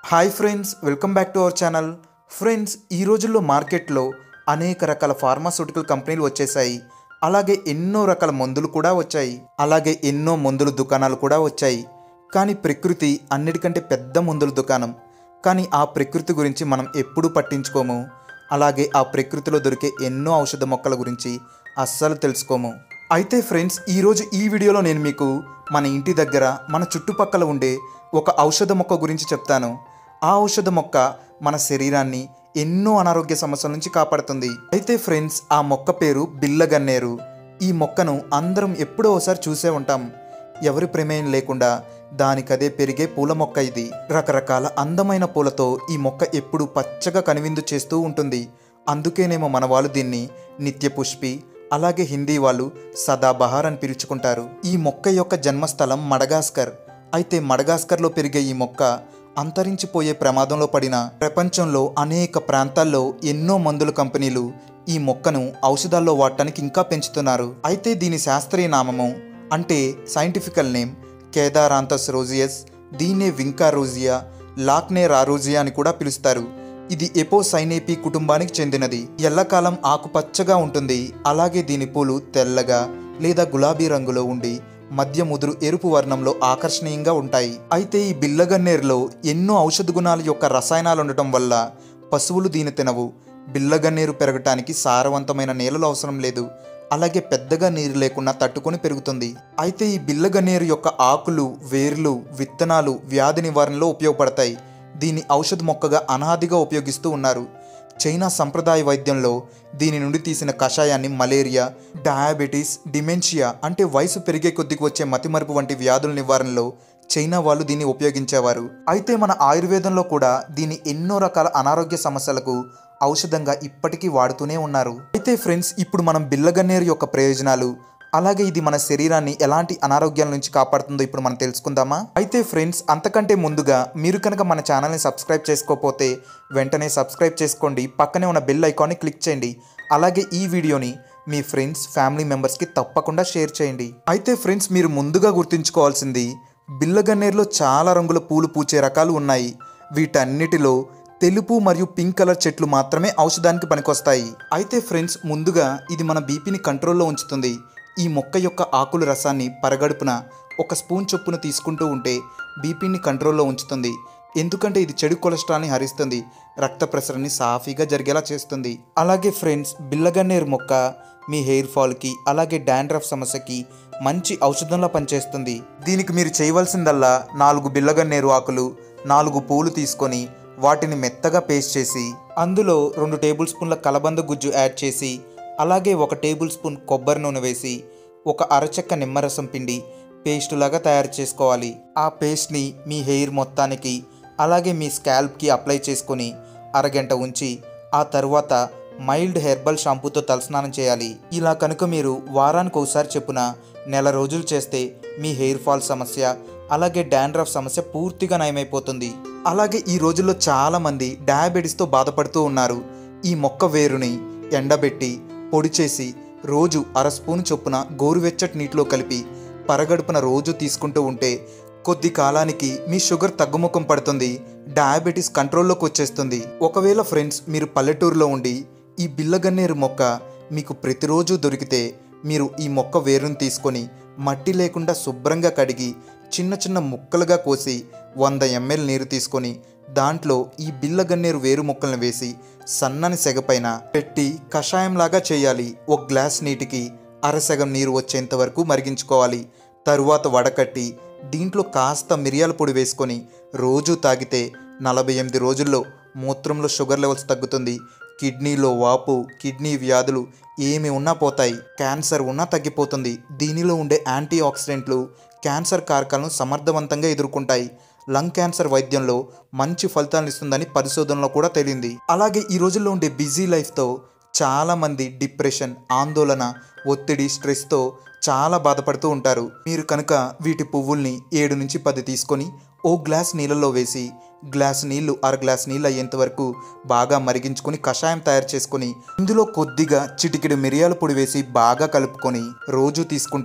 hi friends welcome back to our channel friends ఈ రోజుల్లో మార్కెట్లో అనేక రకాల ఫార్మాస్యూటికల్ కంపెనీలు వచ్చేసాయి అలాగే ఎన్నో రకాల మందులు కూడా వచ్చాయి అలాగే ఎన్నో మందుల దుకాణాలు కూడా వచ్చాయి కానీ ప్రకృతి అన్నిటికంటే పెద్ద మందుల దుకాణం కానీ ఆ ప్రకృతి గురించి మనం ఎప్పుడూ పట్టించుకోము అలాగే ఆ ప్రకృతిలో దొరికే ఎన్నో ఔషధ మొక్కల గురించి అస్సలు తెలుసుకోము అయితే ఫ్రెండ్స్ ఈరోజు ఈ వీడియోలో నేను మీకు మన ఇంటి దగ్గర మన చుట్టుపక్కల ఉండే ఒక ఔషధ మొక్క గురించి చెప్తాను ఆ ఔషధ మొక్క మన శరీరాన్ని ఎన్నో అనారోగ్య సమస్యల నుంచి కాపాడుతుంది అయితే ఫ్రెండ్స్ ఆ మొక్క పేరు బిల్లగన్నేరు ఈ మొక్కను అందరం ఎప్పుడో ఒకసారి చూసే ఉంటాం ఎవరి ప్రమేయం లేకుండా దానికదే పెరిగే పూల మొక్క ఇది రకరకాల అందమైన పూలతో ఈ మొక్క ఎప్పుడు పచ్చగా కనువిందు చేస్తూ ఉంటుంది అందుకేనేమో మన వాళ్ళు దీన్ని నిత్య పుష్పి అలాగే హిందీ వాళ్ళు సదాబహార్ అని పిలుచుకుంటారు ఈ మొక్క యొక్క జన్మస్థలం మడగాస్కర్ అయితే మడగాస్కర్లో పెరిగే ఈ మొక్క అంతరించిపోయే ప్రమాదంలో పడిన ప్రపంచంలో అనేక ప్రాంతాల్లో ఎన్నో మందుల కంపెనీలు ఈ మొక్కను ఔషధాల్లో వాడటానికి ఇంకా పెంచుతున్నారు అయితే దీని శాస్త్రీయ నామము అంటే సైంటిఫికల్ నేమ్ కేదారాంతస్ రోజియస్ దీన్నే వింకా రోజియా లాక్నే రారోజియా అని కూడా పిలుస్తారు ఇది ఎపోసైనేపి కుటుంబానికి చెందినది ఎల్లకాలం ఆకుపచ్చగా ఉంటుంది అలాగే దీని పూలు తెల్లగా లేదా గులాబీ రంగులో ఉండి మధ్య ముదురు ఎరుపు వర్ణంలో ఆకర్షణీయంగా ఉంటాయి అయితే ఈ బిల్లగన్నేరులో ఎన్నో ఔషధ గుణాల యొక్క రసాయనాలు ఉండటం వల్ల పశువులు దీని తినవు బిల్లగన్నేరు పెరగటానికి సారవంతమైన నేలలు అవసరం లేదు అలాగే పెద్దగా నీరు లేకుండా తట్టుకొని పెరుగుతుంది అయితే ఈ బిల్లగన్నేరు యొక్క ఆకులు వేర్లు విత్తనాలు వ్యాధి నివారణలో ఉపయోగపడతాయి దీన్ని ఔషధ మొక్కగా అనాదిగా ఉపయోగిస్తూ ఉన్నారు చైనా సంప్రదాయ వైద్యంలో దీని నుండి తీసిన కషాయాన్ని మలేరియా డయాబెటీస్ డిమెన్షియా అంటే వయసు పెరిగే కొద్దికి వచ్చే మతిమరుపు వంటి వ్యాధుల నివారణలో చైనా వాళ్ళు దీన్ని ఉపయోగించేవారు అయితే మన ఆయుర్వేదంలో కూడా దీని ఎన్నో రకాల అనారోగ్య సమస్యలకు ఔషధంగా ఇప్పటికీ వాడుతూనే ఉన్నారు అయితే ఫ్రెండ్స్ ఇప్పుడు మనం బిల్లగన్నేరు యొక్క ప్రయోజనాలు అలాగే ఇది మన శరీరాన్ని ఎలాంటి అనారోగ్యాల నుంచి కాపాడుతుందో ఇప్పుడు మనం తెలుసుకుందామా అయితే ఫ్రెండ్స్ అంతకంటే ముందుగా మీరు కనుక మన ఛానల్ని సబ్స్క్రైబ్ చేసుకోకపోతే వెంటనే సబ్స్క్రైబ్ చేసుకోండి పక్కనే ఉన్న బెల్ ఐకాన్ని క్లిక్ చేయండి అలాగే ఈ వీడియోని మీ ఫ్రెండ్స్ ఫ్యామిలీ మెంబర్స్కి తప్పకుండా షేర్ చేయండి అయితే ఫ్రెండ్స్ మీరు ముందుగా గుర్తుంచుకోవాల్సింది బిల్లగన్నేరులో చాలా రంగుల పూలు పూచే రకాలు ఉన్నాయి వీటన్నిటిలో తెలుపు మరియు పింక్ కలర్ చెట్లు మాత్రమే ఔషధానికి పనికొస్తాయి అయితే ఫ్రెండ్స్ ముందుగా ఇది మన బీపీని కంట్రోల్లో ఉంచుతుంది ఈ మొక్క యొక్క ఆకుల రసాన్ని పరగడుపున ఒక స్పూన్ చొప్పున తీసుకుంటూ ఉంటే బీపీని కంట్రోల్లో ఉంచుతుంది ఎందుకంటే ఇది చెడు కొలెస్ట్రాల్ని హరిస్తుంది రక్త ప్రసరణని సాఫీగా జరిగేలా చేస్తుంది అలాగే ఫ్రెండ్స్ బిల్లగన్నేరు మొక్క మీ హెయిర్ ఫాల్కి అలాగే డాండ్రఫ్ సమస్యకి మంచి ఔషధంలా పనిచేస్తుంది దీనికి మీరు చేయవలసిందల్లా నాలుగు బిల్లగన్నేరు ఆకులు నాలుగు పూలు తీసుకొని వాటిని మెత్తగా పేస్ట్ చేసి అందులో రెండు టేబుల్ స్పూన్ల కలబంద గుజ్జు యాడ్ చేసి అలాగే ఒక టేబుల్ స్పూన్ కొబ్బరి నూనె వేసి ఒక అరచెక్క నిమ్మరసం పిండి పేస్ట్ లాగా తయారు చేసుకోవాలి ఆ పేస్ట్ని మీ హెయిర్ మొత్తానికి అలాగే మీ స్కాల్ప్కి అప్లై చేసుకొని అరగంట ఉంచి ఆ తర్వాత మైల్డ్ హెర్బల్ షాంపూతో తలస్నానం చేయాలి ఇలా కనుక మీరు వారానికి ఒకసారి చెప్పున నెల రోజులు చేస్తే మీ హెయిర్ ఫాల్ సమస్య అలాగే డాండ్రఫ్ సమస్య పూర్తిగా నయమైపోతుంది అలాగే ఈ రోజుల్లో చాలామంది డయాబెటీస్తో బాధపడుతూ ఉన్నారు ఈ మొక్క వేరుని ఎండబెట్టి పొడి చేసి రోజు అర స్పూన్ చొప్పున గోరువెచ్చటి నీటిలో కలిపి పరగడుపున రోజు తీసుకుంటూ ఉంటే కొద్ది కాలానికి మీ షుగర్ తగ్గుముఖం పడుతుంది డయాబెటీస్ కంట్రోల్లోకి వచ్చేస్తుంది ఒకవేళ ఫ్రెండ్స్ మీరు పల్లెటూరులో ఉండి ఈ బిల్లగన్నేరు మొక్క మీకు ప్రతిరోజు దొరికితే మీరు ఈ మొక్క వేరుని తీసుకొని మట్టి లేకుండా శుభ్రంగా కడిగి చిన్న చిన్న ముక్కలుగా కోసి వంద ఎంఎల్ నీరు తీసుకొని దాంట్లో ఈ బిల్లగన్నేరు వేరు ముక్కలను వేసి సన్నని సెగపైన పెట్టి కషాయంలాగా చేయాలి ఒక గ్లాస్ నీటికి అరసగం నీరు వచ్చేంత వరకు మరిగించుకోవాలి తరువాత వడకట్టి దీంట్లో కాస్త మిరియాల పొడి వేసుకొని రోజు తాగితే నలభై ఎనిమిది రోజుల్లో మూత్రంలో షుగర్ లెవెల్స్ తగ్గుతుంది కిడ్నీలో వాపు కిడ్నీ వ్యాధులు ఏమి ఉన్నా పోతాయి క్యాన్సర్ ఉన్నా తగ్గిపోతుంది దీనిలో ఉండే యాంటీ ఆక్సిడెంట్లు క్యాన్సర్ కారకాలను సమర్థవంతంగా ఎదుర్కొంటాయి లంగ్ క్యాన్సర్ వైద్యంలో మంచి ఫలితాలను ఇస్తుందని పరిశోధనలో కూడా తేలింది అలాగే ఈ రోజుల్లో ఉండే బిజీ లైఫ్తో చాలామంది డిప్రెషన్ ఆందోళన ఒత్తిడి స్ట్రెస్తో చాలా బాధపడుతూ ఉంటారు మీరు కనుక వీటి పువ్వుల్ని ఏడు నుంచి పది తీసుకొని ఓ గ్లాస్ నీళ్ళలో వేసి గ్లాస్ నీళ్లు అర గ్లాస్ నీళ్ళు అయ్యేంత వరకు బాగా మరిగించుకొని కషాయం తయారు చేసుకొని ఇందులో కొద్దిగా చిటికెడు మిరియాల పొడి వేసి బాగా కలుపుకొని రోజు తీసుకుంటే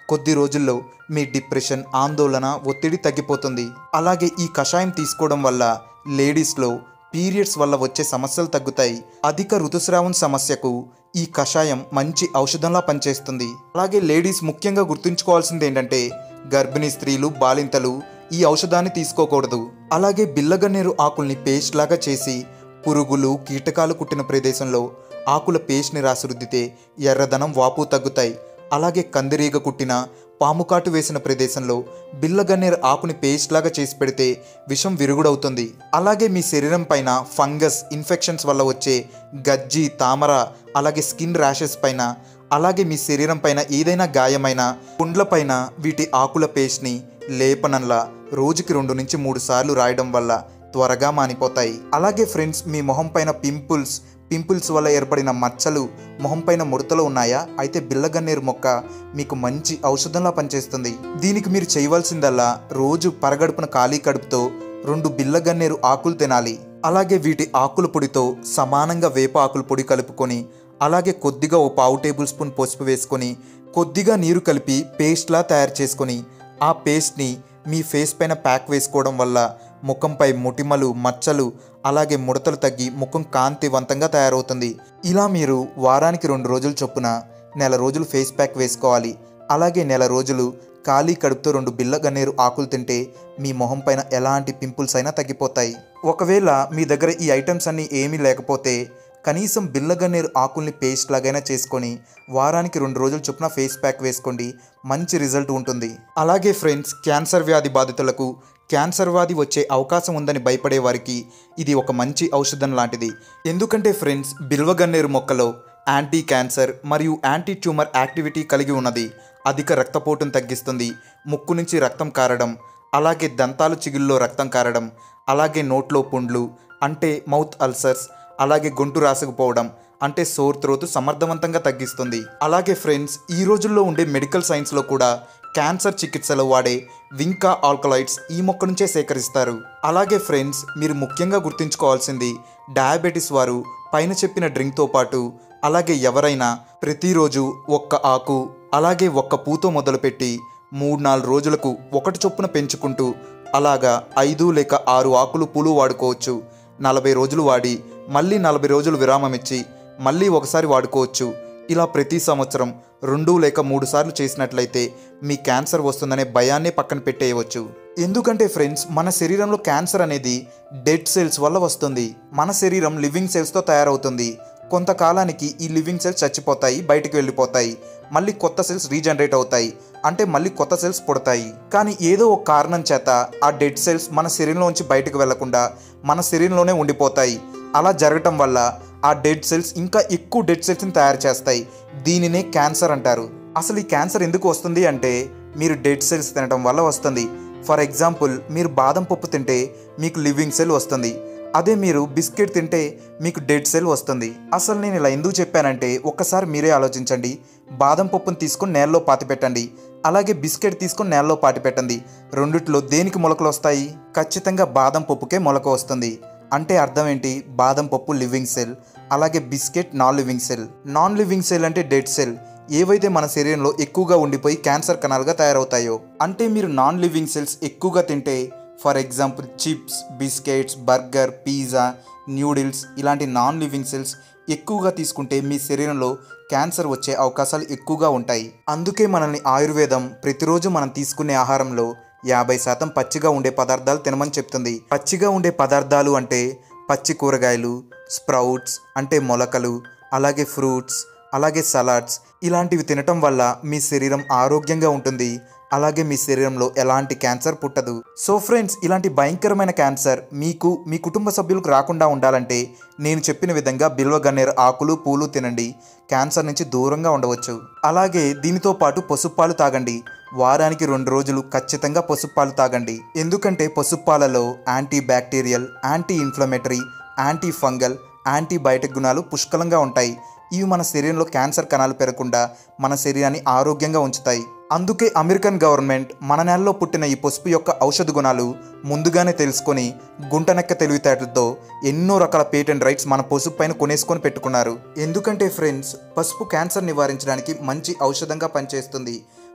కొద్ది రోజుల్లో మీ డిప్రెషన్ ఆందోళన ఒత్తిడి తగ్గిపోతుంది అలాగే ఈ కషాయం తీసుకోవడం వల్ల లేడీస్లో పీరియడ్స్ వల్ల వచ్చే సమస్యలు తగ్గుతాయి అధిక ఋతుస్రావం సమస్యకు ఈ కషాయం మంచి ఔషధంలా పనిచేస్తుంది అలాగే లేడీస్ ముఖ్యంగా గుర్తుంచుకోవాల్సింది ఏంటంటే గర్భిణీ స్త్రీలు బాలింతలు ఈ ఔషధాన్ని తీసుకోకూడదు అలాగే బిల్లగన్నేరు ఆకుల్ని పేస్ట్ లాగా చేసి పురుగులు కీటకాలు కుట్టిన ప్రదేశంలో ఆకుల పేస్ట్ని రాసి రుద్దితే ఎర్రదనం వాపు తగ్గుతాయి అలాగే కందిరీగ కుట్టిన పాము కాటు వేసిన ప్రదేశంలో బిల్లగన్నేరు ఆకుని పేస్ట్ లాగా చేసి పెడితే విషం విరుగుడవుతుంది అలాగే మీ శరీరం పైన ఫంగస్ ఇన్ఫెక్షన్స్ వల్ల వచ్చే గజ్జి తామర అలాగే స్కిన్ ర్యాషెస్ పైన అలాగే మీ శరీరం పైన ఏదైనా గాయమైన పుండ్ల పైన వీటి ఆకుల పేస్ట్ని లేపనంలా రోజుకి రెండు నుంచి మూడు సార్లు రాయడం వల్ల త్వరగా మానిపోతాయి అలాగే ఫ్రెండ్స్ మీ మొహం పైన పింపుల్స్ పింపుల్స్ వల్ల ఏర్పడిన మచ్చలు మొహం పైన ముడతలు ఉన్నాయా అయితే బిల్లగన్నేరు మొక్క మీకు మంచి ఔషధంలా పనిచేస్తుంది దీనికి మీరు చేయవలసిందల్లా రోజు పరగడుపున ఖాళీ కడుపుతో రెండు బిల్లగన్నేరు ఆకులు తినాలి అలాగే వీటి ఆకుల పొడితో సమానంగా వేప ఆకుల పొడి కలుపుకొని అలాగే కొద్దిగా ఓ పావు టేబుల్ స్పూన్ పసుపు వేసుకొని కొద్దిగా నీరు కలిపి పేస్ట్లా తయారు చేసుకొని ఆ పేస్ట్ని మీ ఫేస్ పైన ప్యాక్ వేసుకోవడం వల్ల ముఖంపై మొటిమలు మచ్చలు అలాగే ముడతలు తగ్గి ముఖం కాంతివంతంగా తయారవుతుంది ఇలా మీరు వారానికి రెండు రోజులు చొప్పున నెల రోజులు ఫేస్ ప్యాక్ వేసుకోవాలి అలాగే నెల రోజులు ఖాళీ కడుపుతో రెండు బిల్ల గన్నేరు ఆకులు తింటే మీ మొహం పైన ఎలాంటి పింపుల్స్ అయినా తగ్గిపోతాయి ఒకవేళ మీ దగ్గర ఈ ఐటమ్స్ అన్నీ ఏమీ లేకపోతే కనీసం బిల్లగన్నేరు ఆకుల్ని పేస్ట్ లాగైనా చేసుకొని వారానికి రెండు రోజులు చొప్పున ఫేస్ ప్యాక్ వేసుకోండి మంచి రిజల్ట్ ఉంటుంది అలాగే ఫ్రెండ్స్ క్యాన్సర్ వ్యాధి బాధితులకు క్యాన్సర్ వ్యాధి వచ్చే అవకాశం ఉందని భయపడే వారికి ఇది ఒక మంచి ఔషధం లాంటిది ఎందుకంటే ఫ్రెండ్స్ బిల్వగన్నేరు మొక్కలో యాంటీ క్యాన్సర్ మరియు యాంటీ ట్యూమర్ యాక్టివిటీ కలిగి ఉన్నది అధిక రక్తపోటును తగ్గిస్తుంది ముక్కు నుంచి రక్తం కారడం అలాగే దంతాలు చిగుల్లో రక్తం కారడం అలాగే నోట్లో పుండ్లు అంటే మౌత్ అల్సర్స్ అలాగే గొంతు రాసుకుపోవడం అంటే సోర్ త్రోత్ సమర్థవంతంగా తగ్గిస్తుంది అలాగే ఫ్రెండ్స్ ఈ రోజుల్లో ఉండే మెడికల్ సైన్స్లో కూడా క్యాన్సర్ చికిత్సలో వాడే వింకా ఆల్కలైడ్స్ ఈ మొక్క నుంచే సేకరిస్తారు అలాగే ఫ్రెండ్స్ మీరు ముఖ్యంగా గుర్తుంచుకోవాల్సింది డయాబెటీస్ వారు పైన చెప్పిన డ్రింక్తో పాటు అలాగే ఎవరైనా ప్రతిరోజు ఒక్క ఆకు అలాగే ఒక్క పూతో మొదలుపెట్టి మూడు నాలుగు రోజులకు ఒకటి చొప్పున పెంచుకుంటూ అలాగా ఐదు లేక ఆరు ఆకులు పూలు వాడుకోవచ్చు నలభై రోజులు వాడి మళ్ళీ నలభై రోజులు విరామం ఇచ్చి మళ్ళీ ఒకసారి వాడుకోవచ్చు ఇలా ప్రతి సంవత్సరం రెండు లేక మూడు సార్లు చేసినట్లయితే మీ క్యాన్సర్ వస్తుందనే భయాన్నే పక్కన పెట్టేయవచ్చు ఎందుకంటే ఫ్రెండ్స్ మన శరీరంలో క్యాన్సర్ అనేది డెడ్ సెల్స్ వల్ల వస్తుంది మన శరీరం లివింగ్ సెల్స్తో తయారవుతుంది కొంతకాలానికి ఈ లివింగ్ సెల్స్ చచ్చిపోతాయి బయటికి వెళ్ళిపోతాయి మళ్ళీ కొత్త సెల్స్ రీజనరేట్ అవుతాయి అంటే మళ్ళీ కొత్త సెల్స్ పుడతాయి కానీ ఏదో ఒక కారణం చేత ఆ డెడ్ సెల్స్ మన శరీరంలోంచి బయటకు వెళ్లకుండా మన శరీరంలోనే ఉండిపోతాయి అలా జరగటం వల్ల ఆ డెడ్ సెల్స్ ఇంకా ఎక్కువ డెడ్ సెల్స్ని తయారు చేస్తాయి దీనినే క్యాన్సర్ అంటారు అసలు ఈ క్యాన్సర్ ఎందుకు వస్తుంది అంటే మీరు డెడ్ సెల్స్ తినడం వల్ల వస్తుంది ఫర్ ఎగ్జాంపుల్ మీరు బాదం పప్పు తింటే మీకు లివింగ్ సెల్ వస్తుంది అదే మీరు బిస్కెట్ తింటే మీకు డెడ్ సెల్ వస్తుంది అసలు నేను ఇలా ఎందుకు చెప్పానంటే ఒక్కసారి మీరే ఆలోచించండి బాదం పప్పును తీసుకొని నేలలో పాతి పెట్టండి అలాగే బిస్కెట్ తీసుకొని నేలలో పాతి పెట్టండి రెండిట్లో దేనికి మొలకలు వస్తాయి ఖచ్చితంగా బాదం పప్పుకే మొలక వస్తుంది అంటే అర్థం ఏంటి బాదం పప్పు లివింగ్ సెల్ అలాగే biscuit non living cell non living cell అంటే డెడ్ సెల్ ఏవైతే మన శరీరంలో ఎక్కువగా ఉండిపోయి క్యాన్సర్ కణాలుగా తయారవుతాయో అంటే మీరు నాన్ లివింగ్ సెల్స్ ఎక్కువగా తింటే for example chips biscuits burger pizza noodles ఇలాంటి నాన్ లివింగ్ సెల్స్ ఎక్కువగా తీసుకుంటే మీ శరీరంలో క్యాన్సర్ వచ్చే అవకాశాలు ఎక్కువగా ఉంటాయి అందుకే మనల్ని ఆయుర్వేదం ప్రతిరోజు మనం తీసుకునే ఆహారంలో యాభై శాతం పచ్చిగా ఉండే పదార్థాలు తినమని చెప్తుంది పచ్చిగా ఉండే పదార్థాలు అంటే పచ్చి కూరగాయలు స్ప్రౌట్స్ అంటే మొలకలు అలాగే ఫ్రూట్స్ అలాగే సలాడ్స్ ఇలాంటివి తినటం వల్ల మీ శరీరం ఆరోగ్యంగా ఉంటుంది అలాగే మీ శరీరంలో ఎలాంటి క్యాన్సర్ పుట్టదు సో ఫ్రెండ్స్ ఇలాంటి భయంకరమైన క్యాన్సర్ మీకు మీ కుటుంబ సభ్యులకు రాకుండా ఉండాలంటే నేను చెప్పిన విధంగా బిల్వ గన్నేరు ఆకులు పూలు తినండి క్యాన్సర్ నుంచి దూరంగా ఉండవచ్చు అలాగే దీనితో పాటు పసుపాలు తాగండి వారానికి రెండు రోజులు ఖచ్చితంగా పసుపాలు తాగండి ఎందుకంటే పసుపాలలో anti bacterial anti inflammatory anti fungal antibiotic గుణాలు పుష్కలంగా ఉంటాయి ఇవి మన శరీరంలో క్యాన్సర్ కణాలు పెరగకుండా మన శరీరాన్ని ఆరోగ్యంగా ఉంచుతాయి అందుకే అమెరికన్ గవర్నమెంట్ మన నెలలో పుట్టిన ఈ పసుపు యొక్క ఔషధ గుణాలు ముందుగానే తెలుసుకొని గుంటనెక్క తెలివితేటలతో ఎన్నో రకాల పేటెంట్ రైట్స్ మన పసుపు పైన కొనేసుకొని పెట్టుకున్నారు ఎందుకంటే ఫ్రెండ్స్ పసుపు క్యాన్సర్ నివారించడానికి మంచి ఔషధంగా పనిచేస్తుంది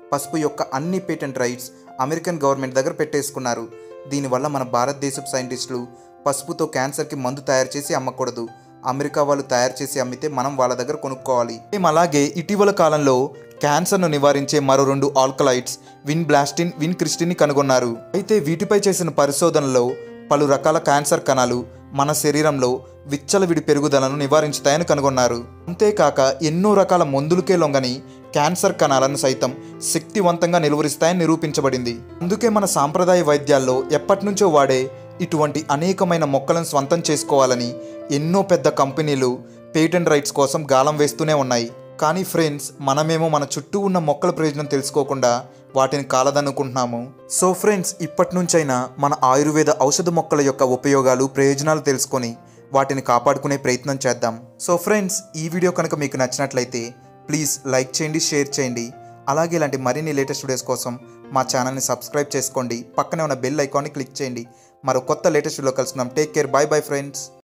పసుపు యొక్క అన్ని పేటెంట్ రైట్స్ అమెరికన్ గవర్నమెంట్ దగ్గర పెట్టేసుకున్నారు దీనివల్ల మన భారతదేశపు సైంటిస్టులు పసుపుతో క్యాన్సర్కి మందు తయారు చేసి అమ్మకూడదు అమెరికా వాళ్ళు తయారు చేసి అమ్మితే మనం వాళ్ళ దగ్గర కొనుక్కోవాలి సేమ్ అలాగే ఇటీవల కాలంలో క్యాన్సర్ను నివారించే మరో రెండు ఆల్కలైట్స్ విన్ బ్లాస్టిన్ విన్ క్రిస్టిన్ని కనుగొన్నారు అయితే వీటిపై చేసిన పరిశోధనలో పలు రకాల క్యాన్సర్ కణాలు మన శరీరంలో విచ్చలవిడి పెరుగుదలను నివారించుతాయని కనుగొన్నారు అంతేకాక ఎన్నో రకాల మందులకే లొంగని క్యాన్సర్ కణాలను సైతం శక్తివంతంగా నిలువరిస్తాయని నిరూపించబడింది అందుకే మన సాంప్రదాయ వైద్యాల్లో ఎప్పటి నుంచో వాడే ఇటువంటి అనేకమైన మొక్కలను స్వంతం చేసుకోవాలని ఎన్నో పెద్ద కంపెనీలు పేటెంట్ రైట్స్ కోసం గాలం వేస్తూనే ఉన్నాయి కానీ ఫ్రెండ్స్ మనమేమో మన చుట్టూ ఉన్న మొక్కల ప్రయోజనం తెలుసుకోకుండా వాటిని కాలదనుకుంటున్నాము సో ఫ్రెండ్స్ ఇప్పటి నుంచైనా మన ఆయుర్వేద ఔషధ మొక్కల యొక్క ఉపయోగాలు ప్రయోజనాలు తెలుసుకొని వాటిని కాపాడుకునే ప్రయత్నం చేద్దాం సో ఫ్రెండ్స్ ఈ వీడియో కనుక మీకు నచ్చినట్లయితే ప్లీజ్ లైక్ చేయండి షేర్ చేయండి అలాగే ఇలాంటి మరిన్ని లేటెస్ట్ వీడియోస్ కోసం మా ఛానల్ని సబ్స్క్రైబ్ చేసుకోండి పక్కనే ఉన్న బెల్ ఐకాన్ని క్లిక్ చేయండి మరో కొత్త లేటెస్ట్ వీడియో కలుసుకుందాం take care bye bye friends